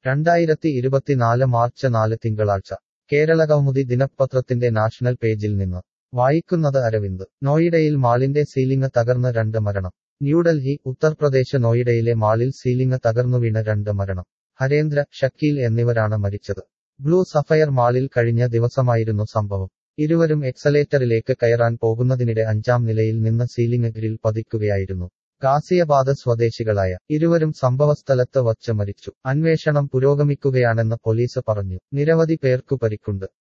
രണ്ടായിരത്തി ഇരുപത്തിനാല് മാർച്ച് നാല് തിങ്കളാഴ്ച കേരള കൗമുദി ദിനപത്രത്തിന്റെ നാഷണൽ പേജിൽ നിന്ന് വായിക്കുന്നത് അരവിന്ദ് നോയിഡയിൽ മാളിന്റെ സീലിംഗ് തകർന്ന് രണ്ട് മരണം ന്യൂഡൽഹി ഉത്തർപ്രദേശ് നോയിഡയിലെ മാളിൽ സീലിംഗ് തകർന്നു വീണ് രണ്ട് മരണം ഹരേന്ദ്ര ഷക്കീൽ എന്നിവരാണ് മരിച്ചത് ബ്ലൂ സഫയർ മാളിൽ കഴിഞ്ഞ ദിവസമായിരുന്നു സംഭവം ഇരുവരും എക്സലേറ്ററിലേക്ക് കയറാൻ പോകുന്നതിനിടെ അഞ്ചാം നിലയിൽ നിന്ന് സീലിംഗ് ഗ്രിൽ പതിക്കുകയായിരുന്നു ഗാസിയബാദ് സ്വദേശികളായ ഇരുവരും സംഭവസ്ഥലത്ത് വച്ച് മരിച്ചു അന്വേഷണം പുരോഗമിക്കുകയാണെന്ന് പോലീസ് പറഞ്ഞു നിരവധി പേർക്കു പരിക്കുണ്ട്